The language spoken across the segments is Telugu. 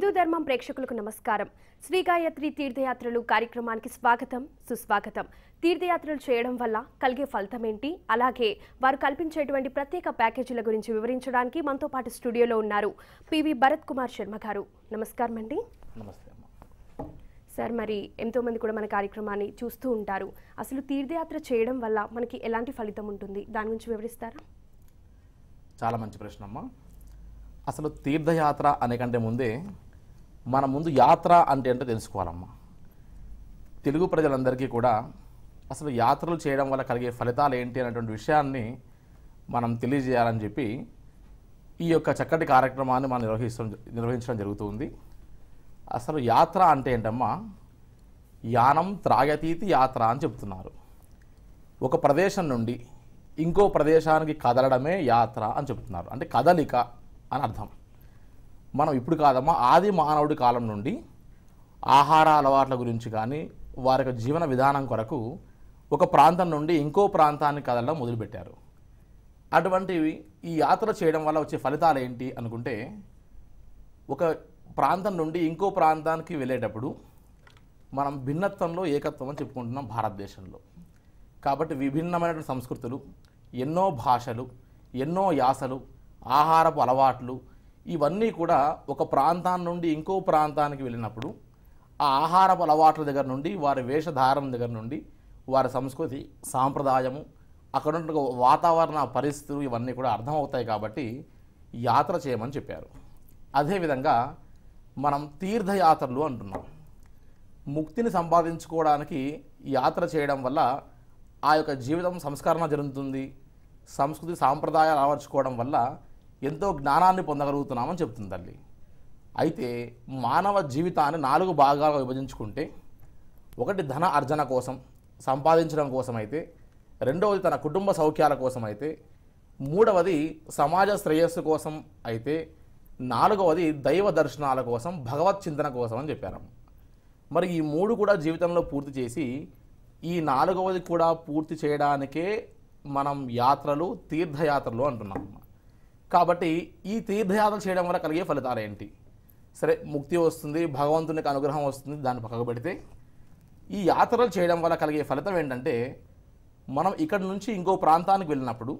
హిందూ ధర్మం ప్రేక్షకులకు నమస్కారం శ్రీ గాయత్రి తీర్థయాత్రలు కార్యక్రమానికి స్వాగతం సుస్వాగతం తీర్థయాత్రలు చేయడం వల్ల కలిగే ఫలితం ఏంటి అలాగే వారు కల్పించేటువంటి ప్రత్యేక ప్యాకేజీల గురించి వివరించడానికి మనతో పాటు స్టూడియోలో ఉన్నారు పివి భరత్ కుమార్ శర్మ గారు నమస్కారం అండి నమస్తే అమ్మ సార్ మరి ఎంతో మంది కూడా మన కార్యక్రమాన్ని చూస్తూ ఉంటారు అసలు తీర్థయాత్ర చేయడం వల్ల మనకి ఎలాంటి ఫలితం ఉంటుంది దాని గురించి వివరిస్తారా చాలా మంచి ప్రశ్న అమ్మ అసలు తీర్థయాత్ర అనే కంటే ముందే మన ముందు యాత్ర అంటే ఏంటో తెలుసుకోవాలమ్మా తెలుగు ప్రజలందరికీ కూడా అసలు యాత్రలు చేయడం వల్ల కలిగే ఫలితాలు ఏంటి అనేటువంటి విషయాన్ని మనం తెలియజేయాలని చెప్పి ఈ యొక్క చక్కటి కార్యక్రమాన్ని మనం నిర్వహించడం నిర్వహించడం జరుగుతుంది అసలు యాత్ర అంటే ఏంటమ్మా యానం త్రాగతీతి యాత్ర అని చెప్తున్నారు ఒక ప్రదేశం నుండి ఇంకో ప్రదేశానికి కదలడమే యాత్ర అని చెప్తున్నారు అంటే కదలిక అని అర్థం మనం ఇప్పుడు కాదమ్మా ఆది మానవుడి కాలం నుండి ఆహార అలవాట్ల గురించి కానీ వారి యొక్క జీవన విధానం కొరకు ఒక ప్రాంతం నుండి ఇంకో ప్రాంతానికి కదలడం మొదలుపెట్టారు అటువంటివి ఈ యాత్ర చేయడం వల్ల వచ్చే ఫలితాలు ఏంటి అనుకుంటే ఒక ప్రాంతం నుండి ఇంకో ప్రాంతానికి వెళ్ళేటప్పుడు మనం భిన్నత్వంలో ఏకత్వం అని చెప్పుకుంటున్నాం భారతదేశంలో కాబట్టి విభిన్నమైన సంస్కృతులు ఎన్నో భాషలు ఎన్నో యాసలు ఆహారపు అలవాట్లు ఇవన్నీ కూడా ఒక ప్రాంతం నుండి ఇంకో ప్రాంతానికి వెళ్ళినప్పుడు ఆ ఆహారపు అలవాట్ల దగ్గర నుండి వారి వేషధారణ దగ్గర నుండి వారి సంస్కృతి సాంప్రదాయము అక్కడ ఉన్న వాతావరణ పరిస్థితులు ఇవన్నీ కూడా అర్థమవుతాయి కాబట్టి యాత్ర చేయమని చెప్పారు అదేవిధంగా మనం తీర్థయాత్రలు అంటున్నాం ముక్తిని సంపాదించుకోవడానికి యాత్ర చేయడం వల్ల ఆ యొక్క జీవితం సంస్కరణ జరుగుతుంది సంస్కృతి సాంప్రదాయాలు అలవర్చుకోవడం వల్ల ఎంతో జ్ఞానాన్ని పొందగలుగుతున్నామని చెప్తుంది తల్లి అయితే మానవ జీవితాన్ని నాలుగు భాగాలుగా విభజించుకుంటే ఒకటి ధన అర్జన కోసం సంపాదించడం కోసం అయితే రెండవది తన కుటుంబ సౌఖ్యాల కోసం అయితే మూడవది సమాజ శ్రేయస్సు కోసం అయితే నాలుగవది దైవ దర్శనాల కోసం భగవత్ చింతన కోసం అని చెప్పారు మరి ఈ మూడు కూడా జీవితంలో పూర్తి చేసి ఈ నాలుగవది కూడా పూర్తి చేయడానికే మనం యాత్రలు తీర్థయాత్రలు అంటున్నాం కాబట్టి ఈ తీర్థయాత్రలు చేయడం వల్ల కలిగే ఫలితాలు ఏంటి సరే ముక్తి వస్తుంది భగవంతునికి అనుగ్రహం వస్తుంది దాన్ని పక్కకు పెడితే ఈ యాత్రలు చేయడం వల్ల కలిగే ఫలితం ఏంటంటే మనం ఇక్కడ నుంచి ఇంకో ప్రాంతానికి వెళ్ళినప్పుడు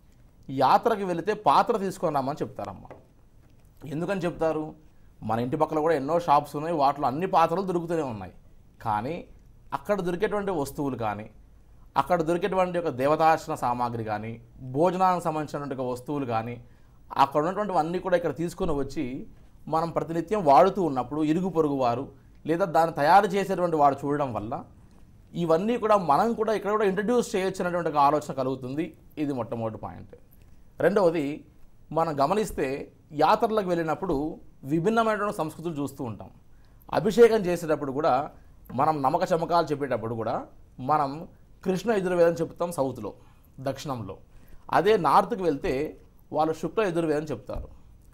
యాత్రకి వెళితే పాత్ర తీసుకొని రమ్మని చెప్తారమ్మా ఎందుకని చెప్తారు మన ఇంటి పక్కల కూడా ఎన్నో షాప్స్ ఉన్నాయి వాటిలో అన్ని పాత్రలు దొరుకుతూనే ఉన్నాయి కానీ అక్కడ దొరికేటువంటి వస్తువులు కానీ అక్కడ దొరికేటువంటి ఒక దేవతార్చన సామాగ్రి కానీ భోజనానికి సంబంధించినటువంటి ఒక వస్తువులు కానీ అక్కడ ఉన్నటువంటివి అన్నీ కూడా ఇక్కడ తీసుకొని వచ్చి మనం ప్రతినిత్యం వాడుతూ ఉన్నప్పుడు ఇరుగు పొరుగు వారు లేదా దాన్ని తయారు చేసేటువంటి వాడు చూడడం వల్ల ఇవన్నీ కూడా మనం కూడా ఇక్కడ కూడా ఇంట్రడ్యూస్ చేయొచ్చు అనేటువంటి ఒక ఆలోచన కలుగుతుంది ఇది మొట్టమొదటి పాయింట్ రెండవది మనం గమనిస్తే యాత్రలకు వెళ్ళినప్పుడు విభిన్నమైనటువంటి సంస్కృతులు చూస్తూ ఉంటాం అభిషేకం చేసేటప్పుడు కూడా మనం నమ్మక చమకాలు చెప్పేటప్పుడు కూడా మనం కృష్ణ యజుర్వేదం చెప్తాం సౌత్లో దక్షిణంలో అదే నార్త్కి వెళ్తే వాళ్ళు శుక్ల యజుర్వేదం చెప్తారు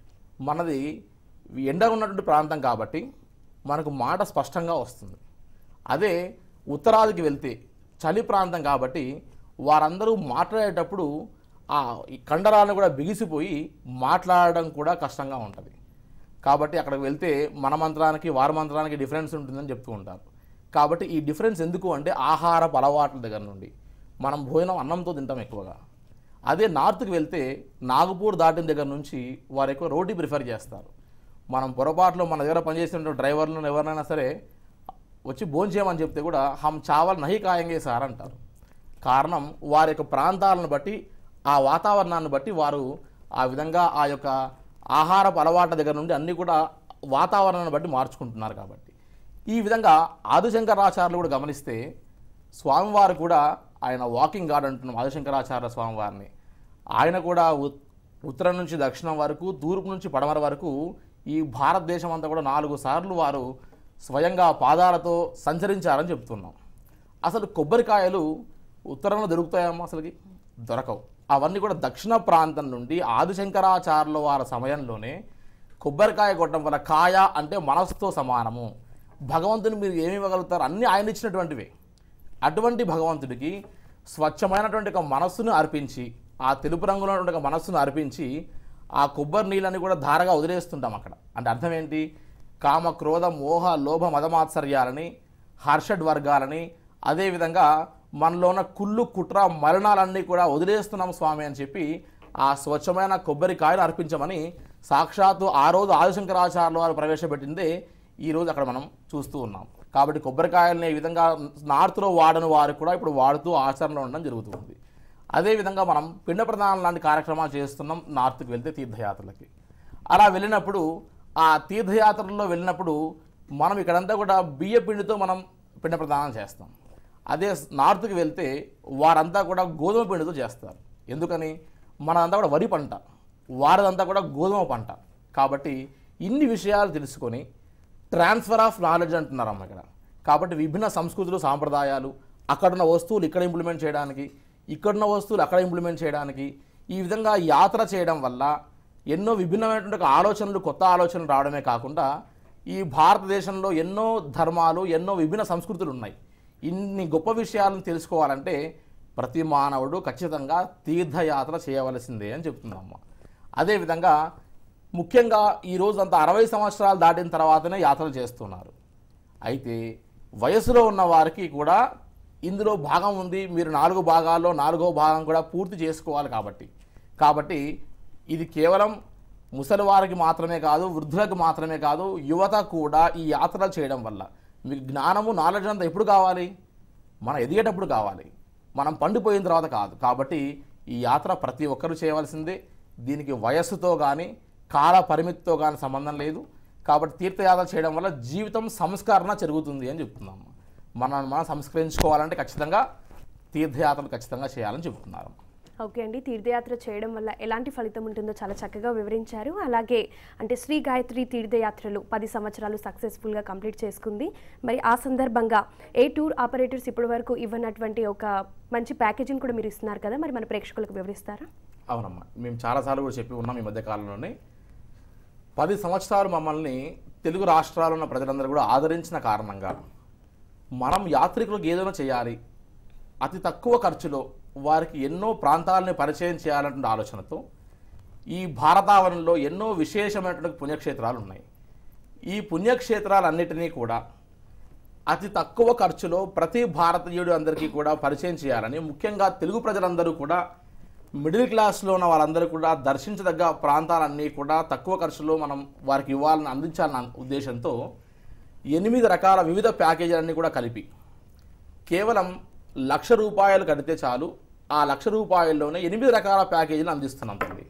మనది ఎండ ఉన్నటువంటి ప్రాంతం కాబట్టి మనకు మాట స్పష్టంగా వస్తుంది అదే ఉత్తరాదికి వెళ్తే చలి ప్రాంతం కాబట్టి వారందరూ మాట్లాడేటప్పుడు ఆ ఈ కండరాలను కూడా బిగిసిపోయి మాట్లాడడం కూడా కష్టంగా ఉంటుంది కాబట్టి అక్కడికి వెళ్తే మన మంత్రానికి వారి మంత్రానికి డిఫరెన్స్ ఉంటుందని చెప్తూ ఉంటారు కాబట్టి ఈ డిఫరెన్స్ ఎందుకు అంటే ఆహారపు అలవాట్ల దగ్గర నుండి మనం భోజనం అన్నంతో తింటాం ఎక్కువగా అదే నార్త్కి వెళ్తే నాగపూర్ దాటిన దగ్గర నుంచి వారు ఎక్కువ రోటీ ప్రిఫర్ చేస్తారు మనం పొరపాటులో మన దగ్గర పనిచేసిన డ్రైవర్లను ఎవరినైనా సరే వచ్చి భోంచేయమని చెప్తే కూడా హమ్ చావల్ నహి కాయంగే సార్ అంటారు కారణం వారి యొక్క ప్రాంతాలను బట్టి ఆ వాతావరణాన్ని బట్టి వారు ఆ విధంగా ఆ యొక్క ఆహారపు అలవాట్ల దగ్గర నుండి అన్నీ కూడా వాతావరణాన్ని బట్టి మార్చుకుంటున్నారు కాబట్టి ఈ విధంగా ఆదిశంకరాచార్యులు కూడా గమనిస్తే స్వామివారు కూడా ఆయన వాకింగ్ గార్డ్ అంటున్నాం ఆదిశంకరాచార్య స్వామివారిని ఆయన కూడా ఉత్- ఉత్తరం నుంచి దక్షిణం వరకు తూర్పు నుంచి పడమర వరకు ఈ భారతదేశం అంతా కూడా నాలుగు సార్లు వారు స్వయంగా పాదాలతో సంచరించారని చెప్తున్నాం అసలు కొబ్బరికాయలు ఉత్తరంలో దొరుకుతాయమ్మా అసలుకి దొరకవు అవన్నీ కూడా దక్షిణ ప్రాంతం నుండి ఆదిశంకరాచార్యుల వారి సమయంలోనే కొబ్బరికాయ కొట్టడం వల్ల కాయ అంటే మనసుతో సమానము భగవంతుని మీరు ఏమి ఇవ్వగలుగుతారు అన్నీ ఆయన ఇచ్చినటువంటివే అటువంటి భగవంతుడికి స్వచ్ఛమైనటువంటి ఒక మనస్సును అర్పించి ఆ తెలుపు రంగులో ఉన్నటువంటి ఒక మనస్సును అర్పించి ఆ కొబ్బరి నీళ్ళని కూడా ధారగా వదిలేస్తుంటాం అక్కడ అంటే అర్థం ఏంటి కామ క్రోధ మోహ లోభ మదమాత్సర్యాలని హర్షడ్ వర్గాలని అదేవిధంగా మనలో ఉన్న కుళ్ళు కుట్ర మరణాలన్నీ కూడా వదిలేస్తున్నాం స్వామి అని చెప్పి ఆ స్వచ్ఛమైన కొబ్బరికాయలు అర్పించమని సాక్షాత్తు ఆ రోజు ఆదిశంకరాచార్యుల వారు ప్రవేశపెట్టిందే ఈ రోజు అక్కడ మనం చూస్తూ ఉన్నాం కాబట్టి కొబ్బరికాయలని ఈ విధంగా నార్త్లో వాడని వారు కూడా ఇప్పుడు వాడుతూ ఆచరణలో ఉండడం జరుగుతుంది అదేవిధంగా మనం పిండ ప్రదానం లాంటి కార్యక్రమాలు చేస్తున్నాం నార్త్కి వెళ్తే తీర్థయాత్రలకి అలా వెళ్ళినప్పుడు ఆ తీర్థయాత్రల్లో వెళ్ళినప్పుడు మనం ఇక్కడంతా కూడా బియ్య పిండితో మనం పిండ ప్రదానం చేస్తాం అదే నార్త్కి వెళ్తే వారంతా కూడా గోధుమ పిండితో చేస్తారు ఎందుకని మనదంతా కూడా వరి పంట వారిదంతా కూడా గోధుమ పంట కాబట్టి ఇన్ని విషయాలు తెలుసుకొని ట్రాన్స్ఫర్ ఆఫ్ నాలెడ్జ్ అంటున్నారమ్మ ఇక్కడ కాబట్టి విభిన్న సంస్కృతులు సాంప్రదాయాలు అక్కడున్న వస్తువులు ఇక్కడ ఇంప్లిమెంట్ చేయడానికి ఇక్కడున్న వస్తువులు అక్కడ ఇంప్లిమెంట్ చేయడానికి ఈ విధంగా యాత్ర చేయడం వల్ల ఎన్నో విభిన్నమైనటువంటి ఆలోచనలు కొత్త ఆలోచనలు రావడమే కాకుండా ఈ భారతదేశంలో ఎన్నో ధర్మాలు ఎన్నో విభిన్న సంస్కృతులు ఉన్నాయి ఇన్ని గొప్ప విషయాలను తెలుసుకోవాలంటే ప్రతి మానవుడు ఖచ్చితంగా తీర్థయాత్ర చేయవలసిందే అని చెప్తుందమ్మ అదేవిధంగా ముఖ్యంగా ఈ రోజు అంతా అరవై సంవత్సరాలు దాటిన తర్వాతనే యాత్రలు చేస్తున్నారు అయితే వయసులో ఉన్న వారికి కూడా ఇందులో భాగం ఉంది మీరు నాలుగు భాగాల్లో నాలుగో భాగం కూడా పూర్తి చేసుకోవాలి కాబట్టి కాబట్టి ఇది కేవలం ముసలి వారికి మాత్రమే కాదు వృద్ధులకు మాత్రమే కాదు యువత కూడా ఈ యాత్రలు చేయడం వల్ల మీకు జ్ఞానము నాలెడ్జ్ అంతా ఎప్పుడు కావాలి మనం ఎదిగేటప్పుడు కావాలి మనం పండిపోయిన తర్వాత కాదు కాబట్టి ఈ యాత్ర ప్రతి ఒక్కరూ చేయవలసిందే దీనికి వయస్సుతో కానీ కాల పరిమితితో కానీ సంబంధం లేదు కాబట్టి తీర్థయాత్ర చేయడం వల్ల జీవితం సంస్కరణ జరుగుతుంది అని చెప్తున్నాము మనం మనం సంస్కరించుకోవాలంటే ఖచ్చితంగా తీర్థయాత్రలు ఖచ్చితంగా చేయాలని చెప్తున్నారు ఓకే అండి తీర్థయాత్ర చేయడం వల్ల ఎలాంటి ఫలితం ఉంటుందో చాలా చక్కగా వివరించారు అలాగే అంటే శ్రీ గాయత్రి తీర్థయాత్రలు పది సంవత్సరాలు సక్సెస్ఫుల్గా కంప్లీట్ చేసుకుంది మరి ఆ సందర్భంగా ఏ టూర్ ఆపరేటర్స్ ఇప్పటి వరకు ఇవ్వనటువంటి ఒక మంచి ప్యాకేజింగ్ కూడా మీరు ఇస్తున్నారు కదా మరి మన ప్రేక్షకులకు వివరిస్తారా అవునమ్మా మేము చాలాసార్లు కూడా చెప్పి ఉన్నాం ఈ మధ్య కాలంలోనే పది సంవత్సరాలు మమ్మల్ని తెలుగు రాష్ట్రాల్లో ఉన్న ప్రజలందరూ కూడా ఆదరించిన కారణంగా మనం యాత్రికులకు ఏదైనా చేయాలి అతి తక్కువ ఖర్చులో వారికి ఎన్నో ప్రాంతాలని పరిచయం చేయాలనే ఆలోచనతో ఈ భారతావరణంలో ఎన్నో విశేషమైనటువంటి పుణ్యక్షేత్రాలు ఉన్నాయి ఈ పుణ్యక్షేత్రాలన్నిటినీ కూడా అతి తక్కువ ఖర్చులో ప్రతి భారతీయుడు అందరికీ కూడా పరిచయం చేయాలని ముఖ్యంగా తెలుగు ప్రజలందరూ కూడా మిడిల్ క్లాస్లో ఉన్న వాళ్ళందరూ కూడా దర్శించదగ్గ ప్రాంతాలన్నీ కూడా తక్కువ ఖర్చులో మనం వారికి ఇవ్వాలని అందించాలన్న ఉద్దేశంతో ఎనిమిది రకాల వివిధ ప్యాకేజీలన్నీ కూడా కలిపి కేవలం లక్ష రూపాయలు కడితే చాలు ఆ లక్ష రూపాయల్లోనే ఎనిమిది రకాల ప్యాకేజీలు అందిస్తున్నాం తల్లి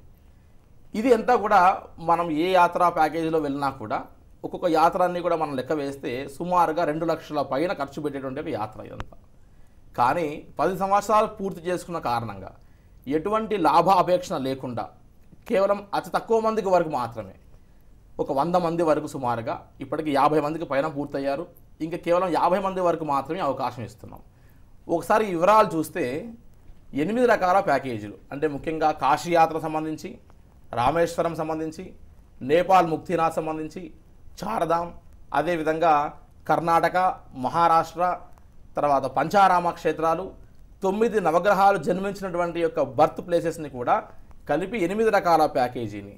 ఇది అంతా కూడా మనం ఏ యాత్ర ప్యాకేజీలో వెళ్ళినా కూడా ఒక్కొక్క యాత్ర అన్ని కూడా మనం లెక్క వేస్తే సుమారుగా రెండు లక్షల పైన ఖర్చు పెట్టేటువంటి ఒక యాత్ర ఇదంతా కానీ పది సంవత్సరాలు పూర్తి చేసుకున్న కారణంగా ఎటువంటి లాభ అపేక్షణ లేకుండా కేవలం అతి తక్కువ మందికి వరకు మాత్రమే ఒక వంద మంది వరకు సుమారుగా ఇప్పటికి యాభై మందికి పైన పూర్తయ్యారు ఇంకా కేవలం యాభై మంది వరకు మాత్రమే అవకాశం ఇస్తున్నాం ఒకసారి ఈ వివరాలు చూస్తే ఎనిమిది రకాల ప్యాకేజీలు అంటే ముఖ్యంగా కాశీ యాత్ర సంబంధించి రామేశ్వరం సంబంధించి నేపాల్ ముక్తినాథ్ సంబంధించి చారధాం అదేవిధంగా కర్ణాటక మహారాష్ట్ర తర్వాత పంచారామ క్షేత్రాలు తొమ్మిది నవగ్రహాలు జన్మించినటువంటి యొక్క బర్త్ ప్లేసెస్ని కూడా కలిపి ఎనిమిది రకాల ప్యాకేజీని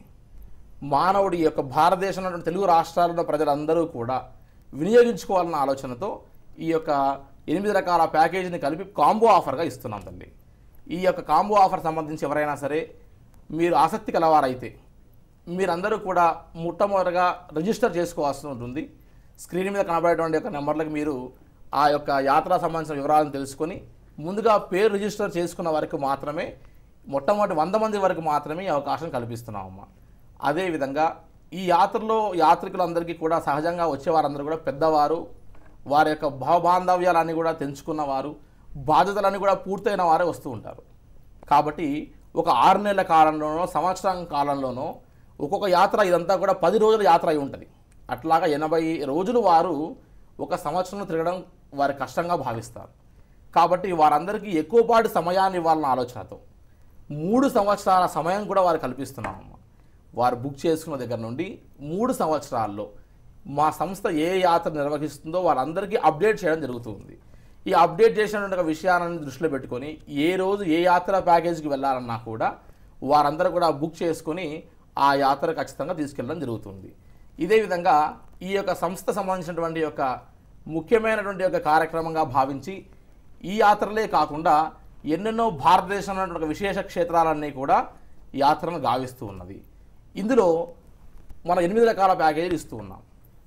మానవుడి యొక్క భారతదేశంలో ఉన్న తెలుగు రాష్ట్రాల్లో ప్రజలందరూ కూడా వినియోగించుకోవాలన్న ఆలోచనతో ఈ యొక్క ఎనిమిది రకాల ప్యాకేజీని కలిపి కాంబో ఆఫర్గా ఇస్తున్నాం తల్లి ఈ యొక్క కాంబో ఆఫర్ సంబంధించి ఎవరైనా సరే మీరు ఆసక్తి కలవారైతే మీరందరూ కూడా మొట్టమొదటిగా రిజిస్టర్ చేసుకోవాల్సి ఉంటుంది స్క్రీన్ మీద కనబడేటువంటి యొక్క నెంబర్లకు మీరు ఆ యొక్క యాత్ర సంబంధించిన వివరాలను తెలుసుకొని ముందుగా పేరు రిజిస్టర్ చేసుకున్న వరకు మాత్రమే మొట్టమొదటి వంద మంది వరకు మాత్రమే ఈ అవకాశం కల్పిస్తున్నామమ్మా అదేవిధంగా ఈ యాత్రలో యాత్రికులందరికీ కూడా సహజంగా వచ్చేవారందరూ కూడా పెద్దవారు వారి యొక్క భావబాంధవ్యాలన్నీ కూడా తెంచుకున్నవారు బాధ్యతలన్నీ కూడా పూర్తయిన వారే వస్తూ ఉంటారు కాబట్టి ఒక ఆరు నెలల కాలంలోనో సంవత్సరం కాలంలోనో ఒక్కొక్క యాత్ర ఇదంతా కూడా పది రోజుల యాత్ర అయి ఉంటుంది అట్లాగా ఎనభై రోజులు వారు ఒక సంవత్సరం తిరగడం వారి కష్టంగా భావిస్తారు కాబట్టి వారందరికీ ఎక్కువపాటి సమయాన్ని ఇవ్వాలన్న ఆలోచనతో మూడు సంవత్సరాల సమయం కూడా వారు కల్పిస్తున్నామమ్మా వారు బుక్ చేసుకున్న దగ్గర నుండి మూడు సంవత్సరాల్లో మా సంస్థ ఏ యాత్ర నిర్వహిస్తుందో వారందరికీ అప్డేట్ చేయడం జరుగుతుంది ఈ అప్డేట్ చేసినటువంటి ఒక విషయాలను దృష్టిలో పెట్టుకొని ఏ రోజు ఏ యాత్ర ప్యాకేజీకి వెళ్ళాలన్నా కూడా వారందరూ కూడా బుక్ చేసుకొని ఆ యాత్ర ఖచ్చితంగా తీసుకెళ్ళడం జరుగుతుంది ఇదే విధంగా ఈ యొక్క సంస్థ సంబంధించినటువంటి యొక్క ముఖ్యమైనటువంటి యొక్క కార్యక్రమంగా భావించి ఈ యాత్రలే కాకుండా ఎన్నెన్నో భారతదేశంలో ఉన్నటువంటి ఒక విశేష క్షేత్రాలన్నీ కూడా ఈ యాత్రను గావిస్తూ ఉన్నది ఇందులో మనం ఎనిమిది రకాల ప్యాకేజీలు ఇస్తూ ఉన్నాం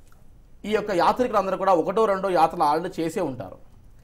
ఈ యొక్క యాత్రికులందరూ కూడా ఒకటో రెండో యాత్రలు ఆల్రెడీ చేసే ఉంటారు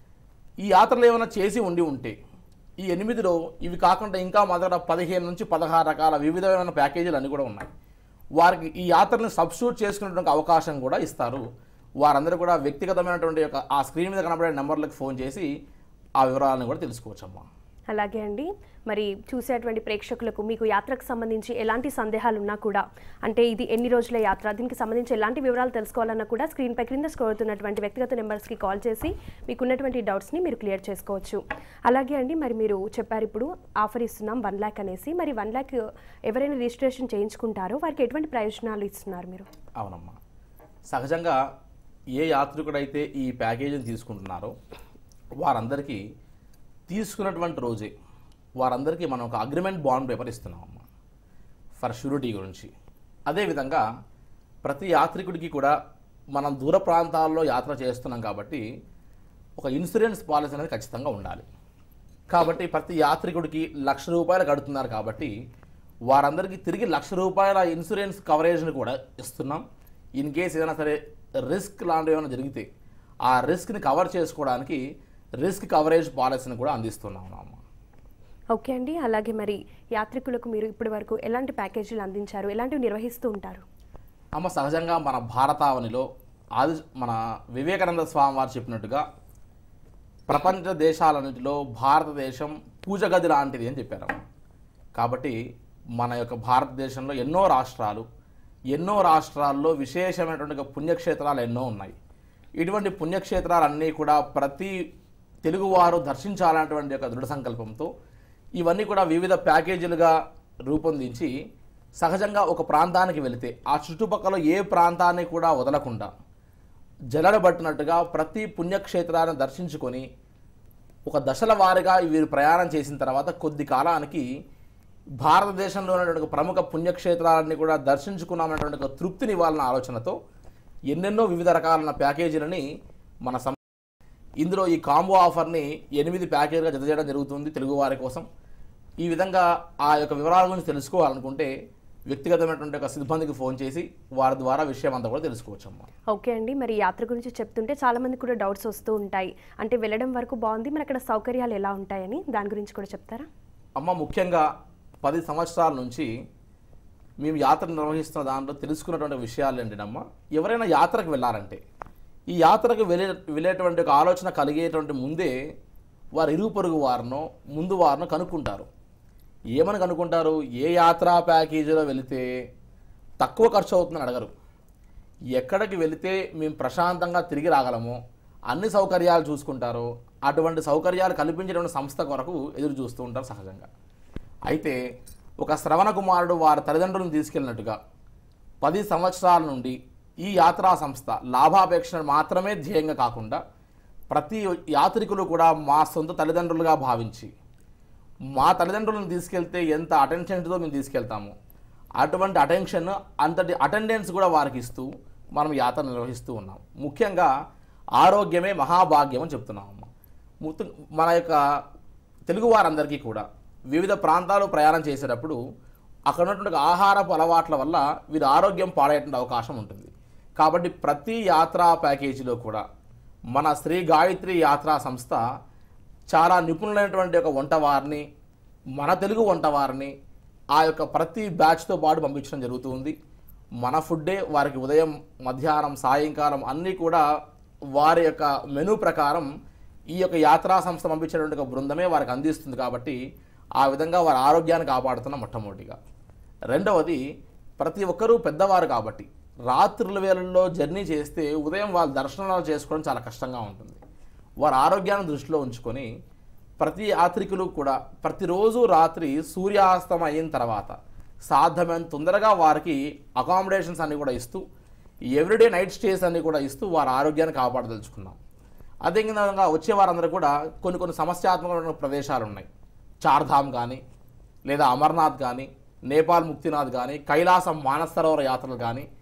ఈ యాత్రలు ఏమైనా చేసి ఉండి ఉంటే ఈ ఎనిమిదిలో ఇవి కాకుండా ఇంకా మా దగ్గర పదిహేను నుంచి పదహారు రకాల వివిధమైన ప్యాకేజీలు అన్నీ కూడా ఉన్నాయి వారికి ఈ యాత్రని సబ్స్టిట్యూట్ చేసుకునేటువంటి అవకాశం కూడా ఇస్తారు వారందరూ కూడా వ్యక్తిగతమైనటువంటి యొక్క ఆ స్క్రీన్ మీద కనబడే నెంబర్లకు ఫోన్ చేసి ఆ వివరాలను కూడా తెలుసుకోవచ్చమ్మా అలాగే అండి మరి చూసేటువంటి ప్రేక్షకులకు మీకు యాత్రకు సంబంధించి ఎలాంటి సందేహాలు ఉన్నా కూడా అంటే ఇది ఎన్ని రోజుల యాత్ర దీనికి సంబంధించి ఎలాంటి వివరాలు తెలుసుకోవాలన్నా కూడా స్క్రీన్పై క్రింద స్క్రోల్ అవుతున్నటువంటి వ్యక్తిగత నెంబర్స్కి కాల్ చేసి మీకు ఉన్నటువంటి డౌట్స్ని మీరు క్లియర్ చేసుకోవచ్చు అలాగే అండి మరి మీరు చెప్పారు ఇప్పుడు ఆఫర్ ఇస్తున్నాం వన్ ల్యాక్ అనేసి మరి వన్ ల్యాక్ ఎవరైనా రిజిస్ట్రేషన్ చేయించుకుంటారో వారికి ఎటువంటి ప్రయోజనాలు ఇస్తున్నారు మీరు అవునమ్మా సహజంగా ఏ యాత్రికుడైతే ఈ ప్యాకేజీని తీసుకుంటున్నారో వారందరికీ తీసుకున్నటువంటి రోజే వారందరికీ మనం ఒక అగ్రిమెంట్ బాండ్ పేపర్ ఇస్తున్నామమ్మా ఫర్ షూరిటీ గురించి అదేవిధంగా ప్రతి యాత్రికుడికి కూడా మనం దూర ప్రాంతాల్లో యాత్ర చేస్తున్నాం కాబట్టి ఒక ఇన్సూరెన్స్ పాలసీ అనేది ఖచ్చితంగా ఉండాలి కాబట్టి ప్రతి యాత్రికుడికి లక్ష రూపాయలు కడుతున్నారు కాబట్టి వారందరికీ తిరిగి లక్ష రూపాయల ఇన్సూరెన్స్ కవరేజ్ని కూడా ఇస్తున్నాం ఇన్ కేస్ ఏదైనా సరే రిస్క్ లాంటివి ఏమైనా జరిగితే ఆ రిస్క్ని కవర్ చేసుకోవడానికి రిస్క్ కవరేజ్ పాలసీని కూడా అందిస్తున్నాం అమ్మ ఓకే అండి అలాగే మరి యాత్రికులకు మీరు ఇప్పటి వరకు ఎలాంటి ప్యాకేజీలు అందించారు ఎలాంటివి నిర్వహిస్తూ ఉంటారు అమ్మ సహజంగా మన భారతావనిలో ఆది మన వివేకానంద స్వామి వారు చెప్పినట్టుగా ప్రపంచ దేశాలన్నింటిలో భారతదేశం పూజ గది లాంటిది అని చెప్పారు కాబట్టి మన యొక్క భారతదేశంలో ఎన్నో రాష్ట్రాలు ఎన్నో రాష్ట్రాల్లో విశేషమైనటువంటి ఒక పుణ్యక్షేత్రాలు ఎన్నో ఉన్నాయి ఇటువంటి పుణ్యక్షేత్రాలన్నీ కూడా ప్రతి తెలుగువారు దర్శించాలన్నటువంటి ఒక దృఢ సంకల్పంతో ఇవన్నీ కూడా వివిధ ప్యాకేజీలుగా రూపొందించి సహజంగా ఒక ప్రాంతానికి వెళితే ఆ చుట్టుపక్కల ఏ ప్రాంతాన్ని కూడా వదలకుండా జలడబట్టినట్టుగా ప్రతి పుణ్యక్షేత్రాన్ని దర్శించుకొని ఒక దశల వారీగా వీరు ప్రయాణం చేసిన తర్వాత కొద్ది కాలానికి భారతదేశంలో ఉన్నటువంటి ఒక ప్రముఖ పుణ్యక్షేత్రాలన్నీ కూడా దర్శించుకున్నామన్నటువంటి ఒక తృప్తిని ఇవ్వాలన్న ఆలోచనతో ఎన్నెన్నో వివిధ రకాలైన ప్యాకేజీలని మన సం ఇందులో ఈ కాంబో ఆఫర్ని ఎనిమిది ప్యాకేజీగా జత చేయడం జరుగుతుంది తెలుగు వారి కోసం ఈ విధంగా ఆ యొక్క వివరాల గురించి తెలుసుకోవాలనుకుంటే వ్యక్తిగతమైనటువంటి ఒక సిబ్బందికి ఫోన్ చేసి వారి ద్వారా విషయం అంతా కూడా తెలుసుకోవచ్చమ్మా ఓకే అండి మరి యాత్ర గురించి చెప్తుంటే చాలా మంది కూడా డౌట్స్ వస్తూ ఉంటాయి అంటే వెళ్ళడం వరకు బాగుంది మరి అక్కడ సౌకర్యాలు ఎలా ఉంటాయని దాని గురించి కూడా చెప్తారా అమ్మ ముఖ్యంగా పది సంవత్సరాల నుంచి మేము యాత్ర నిర్వహిస్తున్న దాంట్లో తెలుసుకున్నటువంటి విషయాలు ఏంటమ్మా ఎవరైనా యాత్రకు వెళ్ళాలంటే ఈ యాత్రకు వెళ్ళే వెళ్ళేటువంటి ఒక ఆలోచన కలిగేటువంటి ముందే వారు ఇరుగు పొరుగు వారినో ముందు వారినో కనుక్కుంటారు ఏమని కనుక్కుంటారు ఏ యాత్రా ప్యాకేజీలో వెళితే తక్కువ ఖర్చు అవుతుందని అడగరు ఎక్కడికి వెళితే మేము ప్రశాంతంగా తిరిగి రాగలమో అన్ని సౌకర్యాలు చూసుకుంటారో అటువంటి సౌకర్యాలు కల్పించేటువంటి సంస్థ కొరకు ఎదురు చూస్తూ ఉంటారు సహజంగా అయితే ఒక శ్రవణ కుమారుడు వారి తల్లిదండ్రులను తీసుకెళ్ళినట్టుగా పది సంవత్సరాల నుండి ఈ యాత్రా సంస్థ లాభాపేక్ష మాత్రమే ధ్యేయంగా కాకుండా ప్రతి యాత్రికులు కూడా మా సొంత తల్లిదండ్రులుగా భావించి మా తల్లిదండ్రులను తీసుకెళ్తే ఎంత అటెన్షన్తో మేము తీసుకెళ్తాము అటువంటి అటెన్షన్ అంతటి అటెండెన్స్ కూడా వారికి ఇస్తూ మనం యాత్ర నిర్వహిస్తూ ఉన్నాం ముఖ్యంగా ఆరోగ్యమే మహాభాగ్యం అని చెప్తున్నామమ్మ ముత్తు మన యొక్క తెలుగు వారందరికీ కూడా వివిధ ప్రాంతాలు ప్రయాణం చేసేటప్పుడు అక్కడ ఉన్నటువంటి ఆహారపు అలవాట్ల వల్ల వీరి ఆరోగ్యం పాడేటువంటి అవకాశం ఉంటుంది కాబట్టి ప్రతి యాత్రా ప్యాకేజీలో కూడా మన శ్రీ గాయత్రి యాత్రా సంస్థ చాలా నిపుణులైనటువంటి ఒక వంటవారిని మన తెలుగు వంటవారిని ఆ యొక్క ప్రతి బ్యాచ్తో పాటు పంపించడం జరుగుతుంది మన ఫుడ్డే వారికి ఉదయం మధ్యాహ్నం సాయంకాలం అన్నీ కూడా వారి యొక్క మెనూ ప్రకారం ఈ యొక్క యాత్రా సంస్థ పంపించేటువంటి ఒక బృందమే వారికి అందిస్తుంది కాబట్టి ఆ విధంగా వారి ఆరోగ్యాన్ని కాపాడుతున్న మొట్టమొదటిగా రెండవది ప్రతి ఒక్కరూ పెద్దవారు కాబట్టి రాత్రుల వేళల్లో జర్నీ చేస్తే ఉదయం వాళ్ళ దర్శనాలు చేసుకోవడం చాలా కష్టంగా ఉంటుంది వారి ఆరోగ్యాన్ని దృష్టిలో ఉంచుకొని ప్రతి యాత్రికులు కూడా ప్రతిరోజు రాత్రి సూర్యాస్తం అయిన తర్వాత సాధ్యమైన తొందరగా వారికి అకామిడేషన్స్ అన్ని కూడా ఇస్తూ ఎవ్రీడే నైట్ స్టేస్ అన్ని కూడా ఇస్తూ వారి ఆరోగ్యాన్ని కాపాడదలుచుకున్నాం అదేవిధంగా వచ్చే వారందరూ కూడా కొన్ని కొన్ని సమస్యాత్మకమైన ప్రదేశాలు ఉన్నాయి చార్ధామ్ కానీ లేదా అమర్నాథ్ కానీ నేపాల్ ముక్తినాథ్ కానీ కైలాసం మానసరోవర యాత్రలు కానీ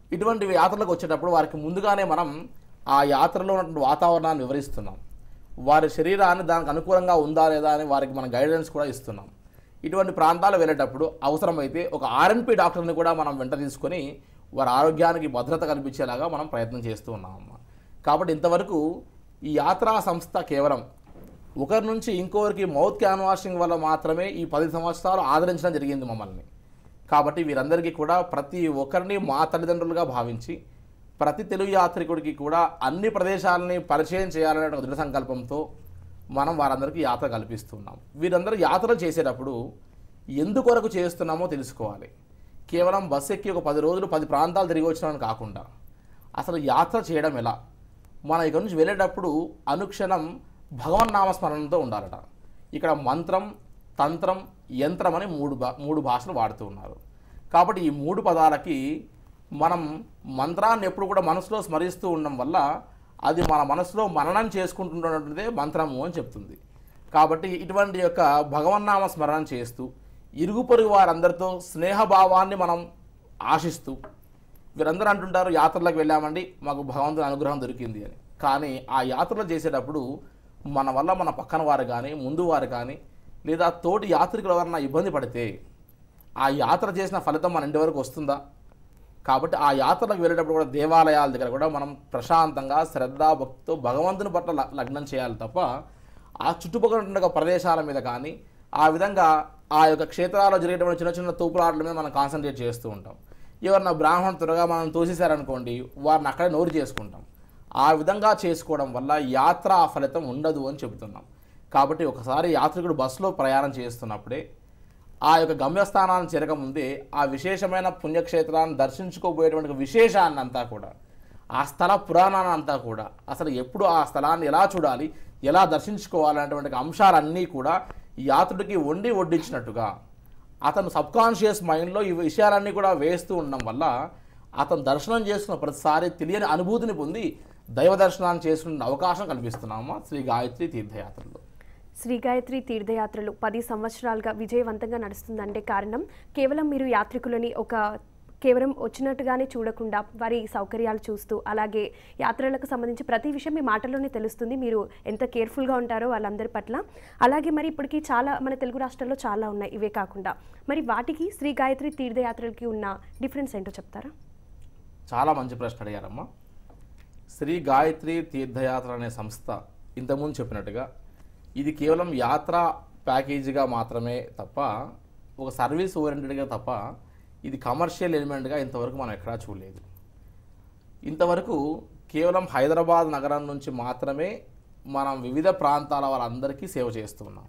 ఇటువంటి యాత్రలకు వచ్చేటప్పుడు వారికి ముందుగానే మనం ఆ యాత్రలో ఉన్నటువంటి వాతావరణాన్ని వివరిస్తున్నాం వారి శరీరాన్ని దానికి అనుకూలంగా ఉందా లేదా అని వారికి మనం గైడెన్స్ కూడా ఇస్తున్నాం ఇటువంటి ప్రాంతాలు వెళ్ళేటప్పుడు అవసరమైతే ఒక ఆర్ఎన్పి డాక్టర్ని కూడా మనం వెంట తీసుకొని వారి ఆరోగ్యానికి భద్రత కల్పించేలాగా మనం ప్రయత్నం చేస్తూ ఉన్నామమ్మా కాబట్టి ఇంతవరకు ఈ యాత్రా సంస్థ కేవలం ఒకరి నుంచి ఇంకొకరికి మౌత్ క్యాన్వాషింగ్ వల్ల మాత్రమే ఈ పది సంవత్సరాలు ఆదరించడం జరిగింది మమ్మల్ని కాబట్టి వీరందరికీ కూడా ప్రతి ఒక్కరిని మా తల్లిదండ్రులుగా భావించి ప్రతి తెలుగు యాత్రికుడికి కూడా అన్ని ప్రదేశాలని పరిచయం చేయాలనే ఒక దృఢ సంకల్పంతో మనం వారందరికీ యాత్ర కల్పిస్తున్నాం వీరందరూ యాత్ర చేసేటప్పుడు ఎందుకొరకు చేస్తున్నామో తెలుసుకోవాలి కేవలం బస్సు ఎక్కి ఒక పది రోజులు పది ప్రాంతాలు తిరిగి వచ్చినామని కాకుండా అసలు యాత్ర చేయడం ఎలా మనం ఇక్కడ నుంచి వెళ్ళేటప్పుడు అనుక్షణం భగవన్ నామస్మరణతో ఉండాలట ఇక్కడ మంత్రం తంత్రం యంత్రం అని మూడు భా మూడు భాషలు వాడుతూ ఉన్నారు కాబట్టి ఈ మూడు పదాలకి మనం మంత్రాన్ని ఎప్పుడు కూడా మనసులో స్మరిస్తూ ఉండడం వల్ల అది మన మనసులో మననం చేసుకుంటున్నటువంటిదే మంత్రము అని చెప్తుంది కాబట్టి ఇటువంటి యొక్క భగవన్నామ స్మరణ చేస్తూ ఇరుగు పొరుగు వారందరితో స్నేహభావాన్ని మనం ఆశిస్తూ వీరందరూ అంటుంటారు యాత్రలకు వెళ్ళామండి మాకు భగవంతుని అనుగ్రహం దొరికింది అని కానీ ఆ యాత్రలు చేసేటప్పుడు మన వల్ల మన పక్కన వారు కానీ ముందు వారు కానీ లేదా తోటి యాత్రికులు ఎవరన్నా ఇబ్బంది పడితే ఆ యాత్ర చేసిన ఫలితం మన ఇంటి వరకు వస్తుందా కాబట్టి ఆ యాత్రలకు వెళ్ళేటప్పుడు కూడా దేవాలయాల దగ్గర కూడా మనం ప్రశాంతంగా శ్రద్ధ భక్తితో భగవంతుని పట్ల ల- లగ్నం చేయాలి తప్ప ఆ చుట్టుపక్కల ఉన్న ఒక ప్రదేశాల మీద కానీ ఆ విధంగా ఆ యొక్క క్షేత్రాల్లో జరిగేటువంటి చిన్న చిన్న తూపులాటల మీద మనం కాన్సన్ట్రేట్ చేస్తూ ఉంటాం ఎవరన్నా బ్రాహ్మణ త్వరగా మనం తోసేశారనుకోండి వారిని అక్కడే నోరు చేసుకుంటాం ఆ విధంగా చేసుకోవడం వల్ల యాత్ర ఆ ఫలితం ఉండదు అని చెబుతున్నాం కాబట్టి ఒకసారి యాత్రికుడు బస్సులో ప్రయాణం చేస్తున్నప్పుడే ఆ యొక్క గమ్యస్థానాన్ని చేరకముందే ఆ విశేషమైన పుణ్యక్షేత్రాన్ని దర్శించుకోబోయేటువంటి విశేషాన్ని అంతా కూడా ఆ స్థల పురాణాన్ని అంతా కూడా అసలు ఎప్పుడు ఆ స్థలాన్ని ఎలా చూడాలి ఎలా దర్శించుకోవాలనేటువంటి అంశాలన్నీ కూడా ఈ యాత్రుడికి వండి వడ్డించినట్టుగా అతను సబ్కాన్షియస్ మైండ్లో ఈ విషయాలన్నీ కూడా వేస్తూ ఉండడం వల్ల అతను దర్శనం చేసుకున్న ప్రతిసారి తెలియని అనుభూతిని పొంది దైవ దర్శనాన్ని చేసుకునే అవకాశం కల్పిస్తున్నామా శ్రీ గాయత్రి తీర్థయాత్రలో శ్రీ గాయత్రి తీర్థయాత్రలు పది సంవత్సరాలుగా విజయవంతంగా నడుస్తుందంటే కారణం కేవలం మీరు యాత్రికులని ఒక కేవలం వచ్చినట్టుగానే చూడకుండా వారి సౌకర్యాలు చూస్తూ అలాగే యాత్రలకు సంబంధించి ప్రతి విషయం మీ మాటల్లోనే తెలుస్తుంది మీరు ఎంత కేర్ఫుల్గా ఉంటారో వాళ్ళందరి పట్ల అలాగే మరి ఇప్పటికీ చాలా మన తెలుగు రాష్ట్రాల్లో చాలా ఉన్నాయి ఇవే కాకుండా మరి వాటికి శ్రీ గాయత్రి తీర్థయాత్రలకి ఉన్న డిఫరెన్స్ ఏంటో చెప్తారా చాలా మంచి ప్రశ్న అడిగారమ్మా శ్రీ గాయత్రి తీర్థయాత్ర అనే సంస్థ ఇంతకుముందు చెప్పినట్టుగా ఇది కేవలం యాత్ర ప్యాకేజీగా మాత్రమే తప్ప ఒక సర్వీస్ ఓరియంటెడ్గా తప్ప ఇది కమర్షియల్ ఎలిమెంట్గా ఇంతవరకు మనం ఎక్కడా చూడలేదు ఇంతవరకు కేవలం హైదరాబాద్ నగరం నుంచి మాత్రమే మనం వివిధ ప్రాంతాల వాళ్ళందరికీ సేవ చేస్తున్నాం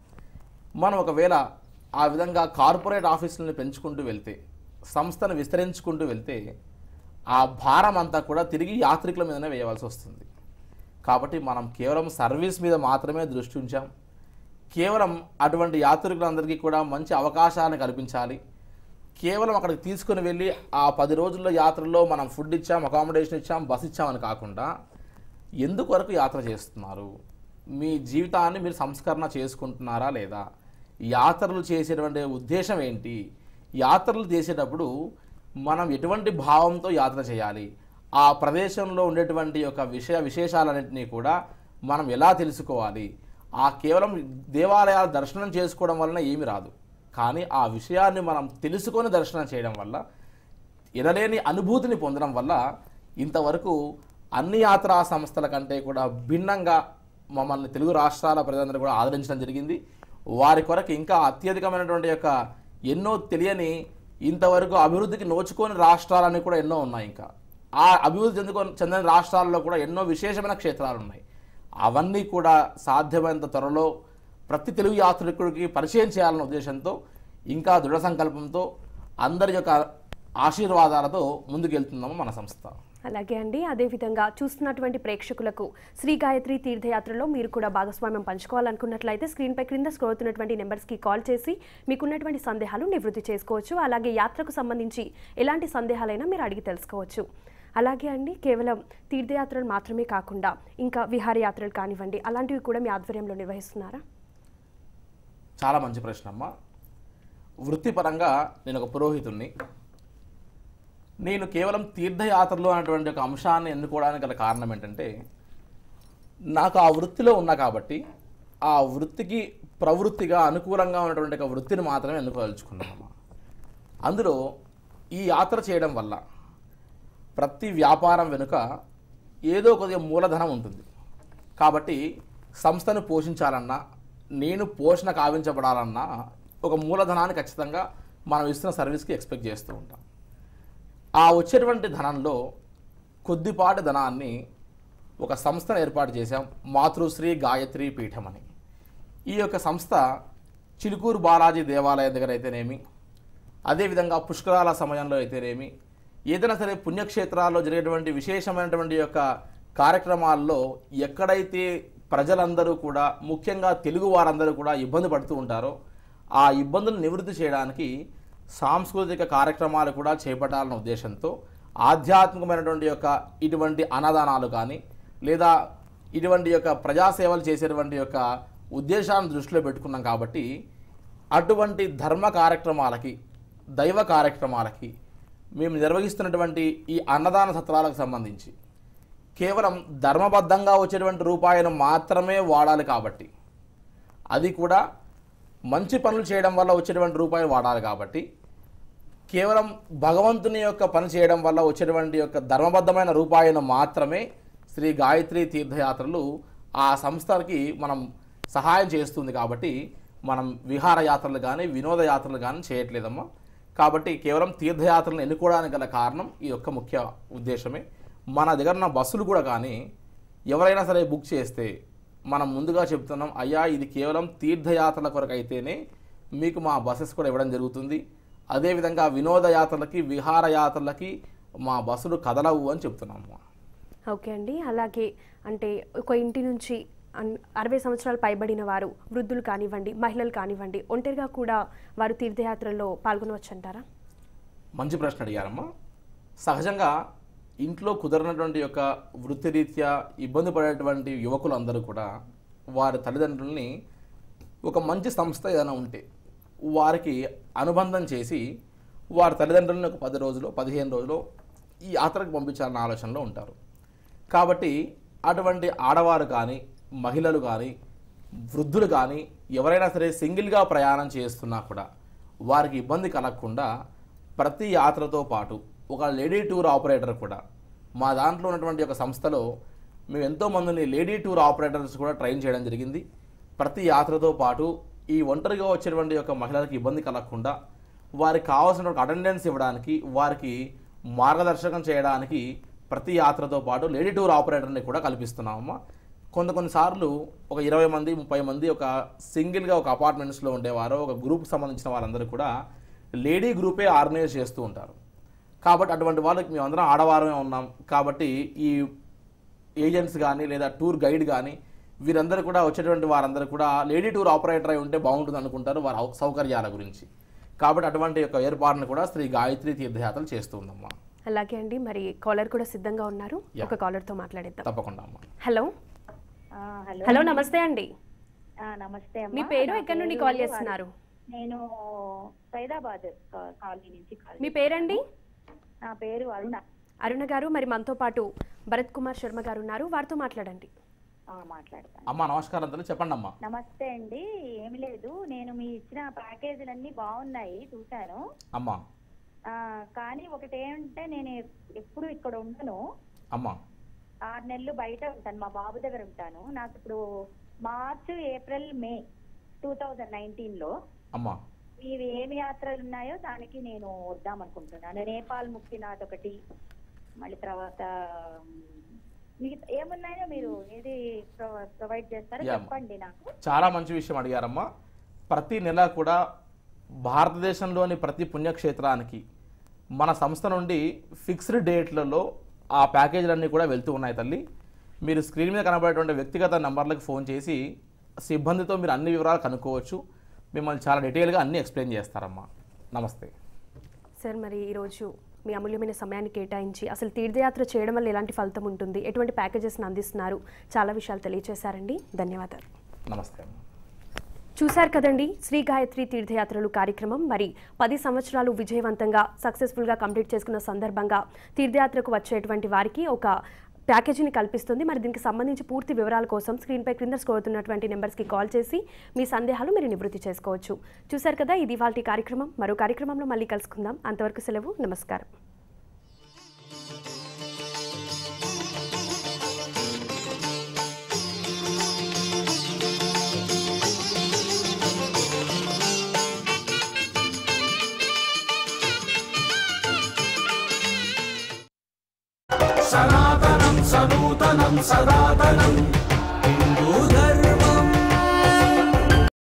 మనం ఒకవేళ ఆ విధంగా కార్పొరేట్ ఆఫీసులను పెంచుకుంటూ వెళ్తే సంస్థను విస్తరించుకుంటూ వెళ్తే ఆ భారం అంతా కూడా తిరిగి యాత్రికుల మీదనే వేయవలసి వస్తుంది కాబట్టి మనం కేవలం సర్వీస్ మీద మాత్రమే దృష్టి ఉంచాం కేవలం అటువంటి యాత్రికులందరికీ కూడా మంచి అవకాశాలను కల్పించాలి కేవలం అక్కడికి తీసుకుని వెళ్ళి ఆ పది రోజుల్లో యాత్రలో మనం ఫుడ్ ఇచ్చాం అకామిడేషన్ ఇచ్చాం బస్ ఇచ్చామని కాకుండా ఎందుకొరకు యాత్ర చేస్తున్నారు మీ జీవితాన్ని మీరు సంస్కరణ చేసుకుంటున్నారా లేదా యాత్రలు చేసేటువంటి ఉద్దేశం ఏంటి యాత్రలు చేసేటప్పుడు మనం ఎటువంటి భావంతో యాత్ర చేయాలి ఆ ప్రదేశంలో ఉండేటువంటి యొక్క విషయ విశేషాలన్నింటినీ కూడా మనం ఎలా తెలుసుకోవాలి ఆ కేవలం దేవాలయాల దర్శనం చేసుకోవడం వలన ఏమి రాదు కానీ ఆ విషయాన్ని మనం తెలుసుకొని దర్శనం చేయడం వల్ల ఎనలేని అనుభూతిని పొందడం వల్ల ఇంతవరకు అన్ని యాత్రా సంస్థల కంటే కూడా భిన్నంగా మమ్మల్ని తెలుగు రాష్ట్రాల ప్రజలందరూ కూడా ఆదరించడం జరిగింది వారి కొరకు ఇంకా అత్యధికమైనటువంటి యొక్క ఎన్నో తెలియని ఇంతవరకు అభివృద్ధికి నోచుకోని రాష్ట్రాలన్నీ కూడా ఎన్నో ఉన్నాయి ఇంకా ఆ అభివృద్ధి చెందుకొని చెందిన రాష్ట్రాల్లో కూడా ఎన్నో విశేషమైన క్షేత్రాలు ఉన్నాయి అవన్నీ కూడా సాధ్యమైనంత త్వరలో ప్రతి తెలుగు యాత్రికుడికి పరిచయం చేయాలన్న ఉద్దేశంతో ఇంకా దృఢ సంకల్పంతో అందరి యొక్క ఆశీర్వాదాలతో ముందుకెళ్తున్నాము మన సంస్థ అలాగే అండి అదేవిధంగా చూస్తున్నటువంటి ప్రేక్షకులకు శ్రీ గాయత్రి తీర్థయాత్రలో మీరు కూడా భాగస్వామ్యం పంచుకోవాలనుకున్నట్లయితే స్క్రీన్పై క్రింద స్క్రోల్ అవుతున్నటువంటి నెంబర్స్కి కాల్ చేసి మీకున్నటువంటి సందేహాలు నివృత్తి చేసుకోవచ్చు అలాగే యాత్రకు సంబంధించి ఎలాంటి సందేహాలైనా మీరు అడిగి తెలుసుకోవచ్చు అలాగే అండి కేవలం తీర్థయాత్రలు మాత్రమే కాకుండా ఇంకా విహారయాత్రలు కానివ్వండి అలాంటివి కూడా మీ ఆధ్వర్యంలో నిర్వహిస్తున్నారా చాలా మంచి ప్రశ్న అమ్మ వృత్తిపరంగా నేను ఒక పురోహితుణ్ణి నేను కేవలం తీర్థయాత్రలు అనేటువంటి ఒక అంశాన్ని ఎన్నుకోవడానికి గల కారణం ఏంటంటే నాకు ఆ వృత్తిలో ఉన్నా కాబట్టి ఆ వృత్తికి ప్రవృత్తిగా అనుకూలంగా ఉన్నటువంటి ఒక వృత్తిని మాత్రమే ఎన్నుకోదలుచుకున్నాను అందులో ఈ యాత్ర చేయడం వల్ల ప్రతి వ్యాపారం వెనుక ఏదో కొద్దిగా మూలధనం ఉంటుంది కాబట్టి సంస్థను పోషించాలన్నా నేను పోషణ కావించబడాలన్నా ఒక మూలధనాన్ని ఖచ్చితంగా మనం ఇస్తున్న సర్వీస్కి ఎక్స్పెక్ట్ చేస్తూ ఉంటాం ఆ వచ్చేటువంటి ధనంలో కొద్దిపాటి ధనాన్ని ఒక సంస్థను ఏర్పాటు చేశాం మాతృశ్రీ గాయత్రి పీఠం అని ఈ యొక్క సంస్థ చిలుకూరు బాలాజీ దేవాలయం దగ్గర అయితేనేమి అదేవిధంగా పుష్కరాల సమయంలో అయితేనేమి ఏదైనా సరే పుణ్యక్షేత్రాల్లో జరిగేటువంటి విశేషమైనటువంటి యొక్క కార్యక్రమాల్లో ఎక్కడైతే ప్రజలందరూ కూడా ముఖ్యంగా తెలుగు వారందరూ కూడా ఇబ్బంది పడుతూ ఉంటారో ఆ ఇబ్బందులు నివృత్తి చేయడానికి సాంస్కృతిక కార్యక్రమాలు కూడా చేపట్టాలన్న ఉద్దేశంతో ఆధ్యాత్మికమైనటువంటి యొక్క ఇటువంటి అన్నదానాలు కానీ లేదా ఇటువంటి యొక్క ప్రజాసేవలు చేసేటువంటి యొక్క ఉద్దేశాలను దృష్టిలో పెట్టుకున్నాం కాబట్టి అటువంటి ధర్మ కార్యక్రమాలకి దైవ కార్యక్రమాలకి మేము నిర్వహిస్తున్నటువంటి ఈ అన్నదాన సత్రాలకు సంబంధించి కేవలం ధర్మబద్ధంగా వచ్చేటువంటి రూపాయలు మాత్రమే వాడాలి కాబట్టి అది కూడా మంచి పనులు చేయడం వల్ల వచ్చేటువంటి రూపాయలు వాడాలి కాబట్టి కేవలం భగవంతుని యొక్క పని చేయడం వల్ల వచ్చేటువంటి యొక్క ధర్మబద్ధమైన రూపాయను మాత్రమే శ్రీ గాయత్రి తీర్థయాత్రలు ఆ సంస్థకి మనం సహాయం చేస్తుంది కాబట్టి మనం విహారయాత్రలు కానీ వినోదయాత్రలు కానీ చేయట్లేదమ్మా కాబట్టి కేవలం తీర్థయాత్రలను ఎన్నుకోవడానికి గల కారణం ఈ యొక్క ముఖ్య ఉద్దేశమే మన దగ్గర ఉన్న బస్సులు కూడా కానీ ఎవరైనా సరే బుక్ చేస్తే మనం ముందుగా చెప్తున్నాం అయ్యా ఇది కేవలం తీర్థయాత్రల కొరకు అయితేనే మీకు మా బస్సెస్ కూడా ఇవ్వడం జరుగుతుంది అదేవిధంగా వినోదయాత్రలకి విహారయాత్రలకి మా బస్సులు కదలవు అని చెప్తున్నాము ఓకే అండి అలాగే అంటే ఒక ఇంటి నుంచి అన్- అరవై సంవత్సరాలు పైబడిన వారు వృద్ధులు కానివ్వండి మహిళలు కానివ్వండి ఒంటరిగా కూడా వారు తీర్థయాత్రల్లో పాల్గొనవచ్చు అంటారా మంచి ప్రశ్న అడిగారమ్మా సహజంగా ఇంట్లో కుదరనటువంటి యొక్క వృత్తిరీత్యా ఇబ్బంది పడేటువంటి యువకులందరూ కూడా వారి తల్లిదండ్రుల్ని ఒక మంచి సంస్థ ఏదైనా ఉంటే వారికి అనుబంధం చేసి వారి తల్లిదండ్రులను ఒక పది రోజులు పదిహేను రోజులు ఈ యాత్రకు పంపించాలన్న ఆలోచనలో ఉంటారు కాబట్టి అటువంటి ఆడవారు కానీ మహిళలు కానీ వృద్ధులు కానీ ఎవరైనా సరే సింగిల్గా ప్రయాణం చేస్తున్నా కూడా వారికి ఇబ్బంది కలగకుండా ప్రతి యాత్రతో పాటు ఒక లేడీ టూర్ ఆపరేటర్ కూడా మా దాంట్లో ఉన్నటువంటి ఒక సంస్థలో మేము ఎంతోమందిని లేడీ టూర్ ఆపరేటర్స్ కూడా ట్రైన్ చేయడం జరిగింది ప్రతి యాత్రతో పాటు ఈ ఒంటరిగా వచ్చేటువంటి యొక్క మహిళలకు ఇబ్బంది కలగకుండా వారికి కావాల్సిన అటెండెన్స్ ఇవ్వడానికి వారికి మార్గదర్శకం చేయడానికి ప్రతి యాత్రతో పాటు లేడీ టూర్ ఆపరేటర్ని కూడా కల్పిస్తున్నామమ్మా కొంత కొన్నిసార్లు ఒక ఇరవై మంది ముప్పై మంది ఒక సింగిల్గా ఒక అపార్ట్మెంట్స్లో ఉండేవారు ఒక గ్రూప్కి సంబంధించిన వారందరూ కూడా లేడీ గ్రూపే ఆర్గనైజ్ చేస్తూ ఉంటారు కాబట్టి అటువంటి వాళ్ళకి మేమందరం ఆడవారమే ఉన్నాం కాబట్టి ఈ ఏజెంట్స్ కానీ లేదా టూర్ గైడ్ కానీ వీరందరూ కూడా వచ్చేటువంటి వారందరూ కూడా లేడీ టూర్ ఆపరేటర్ అయి ఉంటే బాగుంటుంది అనుకుంటారు వారి ఔ- సౌకర్యాల గురించి కాబట్టి అటువంటి యొక్క ఏర్పాటును కూడా శ్రీ గాయత్రి తీర్థయాత్రలు చేస్తుందమ్మా అలాగే అండి మరి కాలర్ కూడా సిద్ధంగా ఉన్నారు యా. ఒక కాలర్తో మాట్లాడిద్దాం తప్పకుండా అమ్మా హలో ఆ, హలో హలో నమస్తే అండి ఆ, నమస్తే మీ అమ్మా పేరు నా ఎక్కడి నుండి పేరు కాల్ చేస్తున్నారు నేను సైదాబాద్ కా- కాలనీ నుంచి కాల్ మీ పేరండి నా పేరు అరుణ అరుణ గారు మరి మనతో పాటు భరత్ కుమార్ శర్మ గారు ఉన్నారు వారితో మాట్లాడండి ఆ, మాట్లాడతాను అమ్మా నమస్కారం తల్లి చెప్పండి అమ్మా నమస్తే అండి ఏమి లేదు నేను మీ ఇచ్చిన ప్యాకేజీలన్నీ బాగున్నాయి చూశాను అమ్మా ఆ, కానీ ఒకటి ఏంటంటే నేను ఎప్పుడు ఇక్కడ ఉండను అమ్మా ఆరు నెలలు బయట ఉంటాను మా బాబు దగ్గర ఉంటాను నాకు ఇప్పుడు March April May two thousand nineteen లో అమ్మా ఇవి ఏమి యాత్రలు ఉన్నాయో దానికి నేను వద్దాం అనుకుంటున్నాను నేపాల్ ముక్తినాథ్ ఒకటి మళ్ళీ తర్వాత ఉమ్, మిగతా ఏమున్నాయో మీరు ఏది ప్రొ- ప్రొవైడ్ చేస్తారో Yeah. చెప్పండి నాకు చాలా మంచి విషయం అడిగారమ్మా ప్రతి నెల కూడా భారతదేశంలోని ప్రతి పుణ్యక్షేత్రానికి మన సంస్థ నుండి ఫిక్స్డ్ డేట్లలో ఆ ప్యాకేజీలన్నీ కూడా వెళ్తూ ఉన్నాయి తల్లి మీరు స్క్రీన్ మీద కనబడేటువంటి వ్యక్తిగత నంబర్లకు ఫోన్ చేసి సిబ్బందితో మీరు అన్ని వివరాలు కనుక్కోవచ్చు మిమ్మల్ని చాలా డీటెయిల్గా అన్నీ ఎక్స్ప్లెయిన్ చేస్తారమ్మా నమస్తే సార్ మరి ఈరోజు మీ అమూల్యమైన సమయాన్ని కేటాయించి అసలు తీర్థయాత్ర చేయడం వల్ల ఎలాంటి ఫలితం ఉంటుంది ఎటువంటి ప్యాకేజెస్ని అందిస్తున్నారు చాలా విషయాలు తెలియజేశారండి ధన్యవాదాలు నమస్తే అమ్మా చూశారు కదండి శ్రీ గాయత్రి తీర్థయాత్రలు కార్యక్రమం మరి పది సంవత్సరాలు విజయవంతంగా సక్సెస్ఫుల్గా కంప్లీట్ చేసుకున్న సందర్భంగా తీర్థయాత్రకు వచ్చేటువంటి వారికి ఒక ప్యాకేజీని కల్పిస్తుంది మరి దీనికి సంబంధించి పూర్తి వివరాల కోసం స్క్రీన్పై క్రింద స్కోర్ అవుతున్నటువంటి నెంబర్స్కి కాల్ చేసి మీ సందేహాలు మీరు నివృత్తి చేసుకోవచ్చు చూశారు కదా ఇది వాళ్ళ కార్యక్రమం మరో కార్యక్రమంలో మళ్ళీ కలుసుకుందాం అంతవరకు సెలవు నమస్కారం सनातनं सनूतनं सदातनम्